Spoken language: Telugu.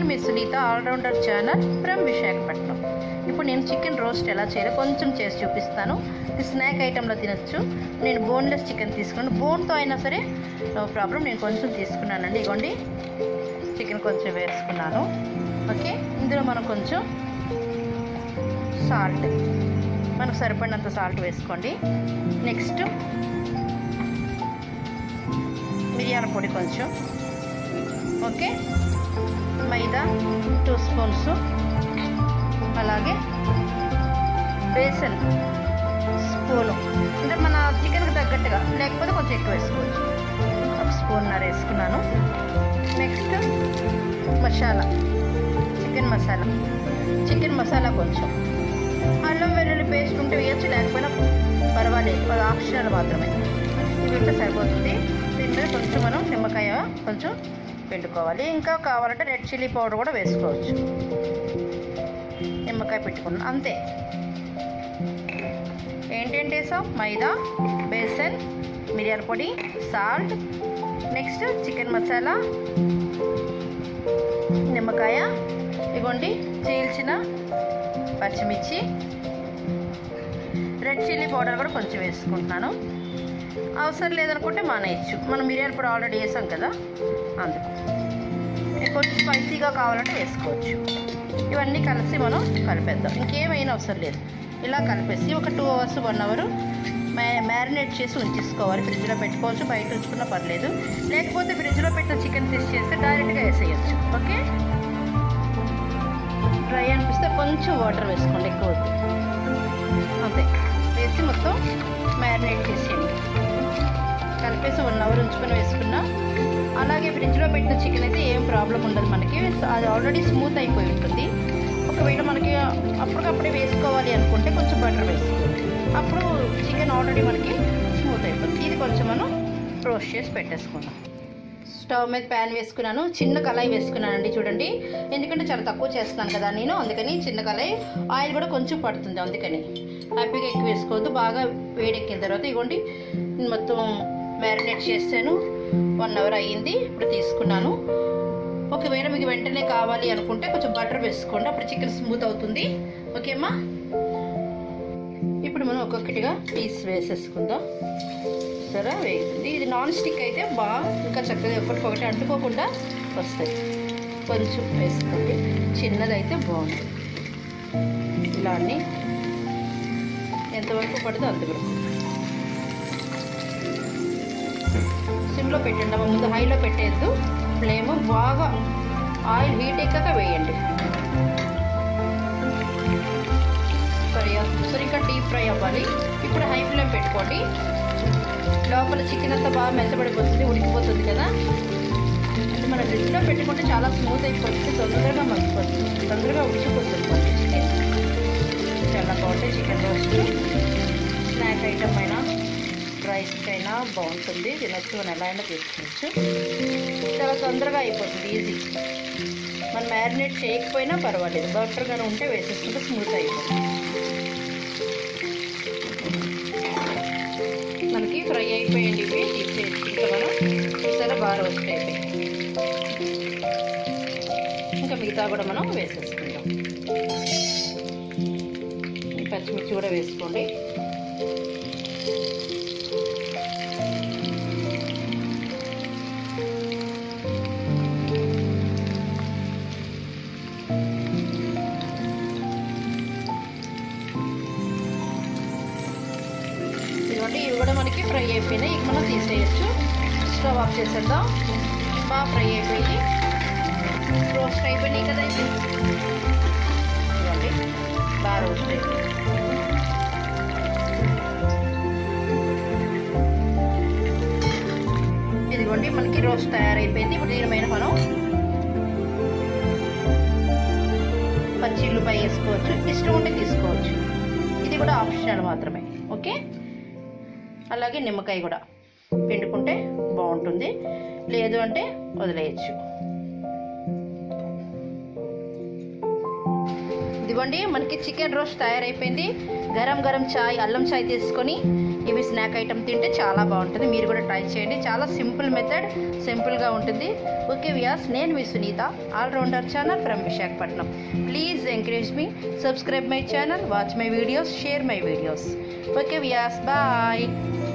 me Sunita all rounder channel from Visakhapatnam ఇప్పుడు నేను చికెన్ రోస్ట్ ఎలా చేయాలో కొంచెం చేసి చూపిస్తాను ఇది స్నాక్ ఐటెంలో తినొచ్చు నేను బోన్లెస్ చికెన్ తీసుకున్నాను బోన్తో అయినా సరే నో ప్రాబ్లం నేను కొంచెం తీసుకున్నానండి ఇగోండి చికెన్ కొంచెం వేసుకున్నాను ఓకే ఇందులో మనం కొంచెం సాల్ట్ మనకు సరిపడినంత సాల్ట్ వేసుకోండి నెక్స్ట్ మిరియాల పొడి కొంచెం ఓకే మైదా టూ స్పూన్స్ అలాగే బేసన్ స్పూను అంటే మన చికెన్కి తగ్గట్టుగా లేకపోతే కొంచెం ఎక్కువ వేసుకోవచ్చు ఒక స్పూన్నర వేసుకున్నాను next masala chicken masala chicken masala కొంచెం అల్లం వెల్లుల్లి పేస్ట్ ఉంటే వేయచ్చు లేకపోయినా పర్వాలేదు అది ఆప్షనల్ మాత్రమే ఇవి ఉంటే సరిపోతుంది దీని మీద కొంచెం మనం నిమ్మకాయ కొంచెం పిండుకోవాలి ఇంకా కావాలంటే రెడ్ చిల్లీ పౌడర్ కూడా వేసుకోవచ్చు నిమ్మకాయ పెట్టుకున్నాం అంతే ఏంటేంటి వేసాం మైదా బేసన్ మిరియాల పొడి సాల్ట్ నెక్స్ట్ చికెన్ మసాలా నిమ్మకాయ ఇగోండి చీల్చిన పచ్చిమిర్చి రెడ్ చిల్లీ పౌడర్ కూడా కొంచెం వేసుకుంటున్నాను అవసరం లేదనుకుంటే మానేయచ్చు మనం మిరియాల పొడి ఆల్రెడీ వేసాం కదా అందుకు ఇది కొంచెం స్పైసీగా కావాలంటే వేసుకోవచ్చు ఇవన్నీ కలిసి మనం కలిపేద్దాం ఇంకేమైనా అవసరం లేదు ఇలా కలిపేసి ఒక two hours one hour marinate చేసి ఉంచేసుకోవాలి ఫ్రిడ్జ్లో పెట్టుకోవచ్చు బయట ఉంచుకున్నా పర్లేదు లేకపోతే ఫ్రిడ్జ్లో పెట్టిన చికెన్ ఫిష్ చేస్తే డైరెక్ట్గా వేసేయచ్చు ఓకే డ్రై అనిపిస్తే కొంచెం వాటర్ వేసుకోండి ఎక్కువ వద్దు అంతే వేసి మొత్తం మ్యారినేట్ చేసేయండి కలిపేసి వన్ అవర్ ఉంచుకొని వేసుకున్నా అలాగే ఫ్రిడ్జ్లో పెట్టిన చికెన్ అయితే ఏం ప్రాబ్లం ఉండదు మనకి అది ఆల్రెడీ స్మూత్ అయిపోయి ఉంటుంది ఒకవేళ మనకి అప్పటికప్పుడే వేసుకోవాలి అనుకుంటే కొంచెం బటర్ వేసుకోవాలి అప్పుడు చికెన్ ఆల్రెడీ మనకి స్మూత్ అయిపోతుంది ఇది కొంచెం మనం రోస్ట్ చేసి పెట్టేసుకుందాం స్టవ్ మీద ప్యాన్ వేసుకున్నాను చిన్న కళాయి వేసుకున్నానండి చూడండి ఎందుకంటే చాలా తక్కువ చేస్తున్నాను కదా నేను అందుకని చిన్న కళాయి ఆయిల్ కూడా కొంచెం పడుతుంది అందుకని హ్యాపీగా ఎక్కువ వేసుకోవద్దు బాగా వేడెక్కిన తర్వాత ఇగోండి నేను మొత్తం మ్యారినేట్ చేస్తాను వన్ అవర్ అయ్యింది ఇప్పుడు తీసుకున్నాను ఒకవేళ మీకు వెంటనే కావాలి అనుకుంటే కొంచెం బటర్ వేసుకోండి అప్పుడు చికెన్ స్మూత్ అవుతుంది ఓకేమ్మా ఇప్పుడు మనం ఒక్కొక్కటిగా పీస్ వేసేసుకుందాం సరే వేగుతుంది ఇది నాన్ స్టిక్ అయితే బాగా ఇంకా చక్కగా ఒకటికొకటి అంటుకోకుండా వస్తాయి కొంచెం వేసుకోండి చిన్నదైతే బాగుంటుంది ఇలా అన్ని ఎంతవరకు పడితే అంతవరకు సిమ్లో పెట్టండి అమ్మ ముందు హైలో పెట్టేద్దు ఫ్లేమ్ బాగా ఆయిల్ హీట్ ఎక్కాక వేయండి ఫ్రై అవుతుంది ఇంకా డీప్ ఫ్రై అవ్వాలి ఇప్పుడు హై ఫ్లేమ్ పెట్టుకోండి లోపల చికెన్ అంతా బాగా మెత్తబడిపోతుంది ఉడికిపోతుంది కదా అంటే మన ఫ్రిడ్జ్లో పెట్టుకుంటే చాలా స్మూత్ అయిపోతుంది తొందరగా మగ్గిపోతుంది తొందరగా ఉడికిపోతుంది మనకి చికెన్ చాలా బాగుంటాయి చికెన్ రోస్ట్ స్నాక్ ఐటమ్ అయినా రైస్కి అయినా బాగుంటుంది తినచ్చు అని ఎలా అయినా తీసుకోవచ్చు చాలా తొందరగా అయిపోతుంది ఈజీ మనం మ్యారినేట్ చేయకపోయినా పర్వాలేదు బటర్ కానీ ఉంటే వేసేసుకుంటే స్మూత్ అయిపోతుంది మనకి ఫ్రై అయిపోయింది ఇవి తీసేసి ఇంకా మనం చూసారా బాగా రోస్ట్ అయిపోయి ఇంకా మిగతా కూడా మనం వేసేసుకుందాం ఈ పచ్చిమిర్చి కూడా వేసుకోండి ఇదిగోండి ఇవి కూడా మనకి ఫ్రై అయిపోయినాయి ఇక మనం తీసేయచ్చు స్టవ్ ఆఫ్ చేసేద్దాం బాగా ఫ్రై అయిపోయి రోస్ట్ అయిపోయినాయి కదా ఇవి ఇదిగోండి బాగా రోస్ట్ అయిపోయి ఇదిగోండి మనకి రోస్ట్ తయారైపోయింది ఇప్పుడు దీని మీద మనం పచ్చి ఉల్లిపాయ వేసుకోవచ్చు ఇష్టం ఉంటే తీసుకోవచ్చు ఇది కూడా ఆప్షనల్ మాత్రమే ఓకే అలాగే నిమ్మకాయ కూడా పిండుకుంటే బాగుంటుంది లేదు అంటే వదిలేయచ్చు ఇదిగోండి మనకి చికెన్ రోస్ట్ తయారైపోయింది గరం గరం చాయ్ అల్లం చాయ్ తీసుకొని ఇవి స్నాక్ ఐటమ్ తింటే చాలా బాగుంటుంది మీరు కూడా ట్రై చేయండి చాలా సింపుల్ మెథడ్ సింపుల్గా ఉంటుంది ఓకే వ్యాస్ నేను మీ Sunita all rounder channel from Visakhapatnam please encourage me subscribe my channel watch my videos share my videos okay వ్యాస్ బాయ్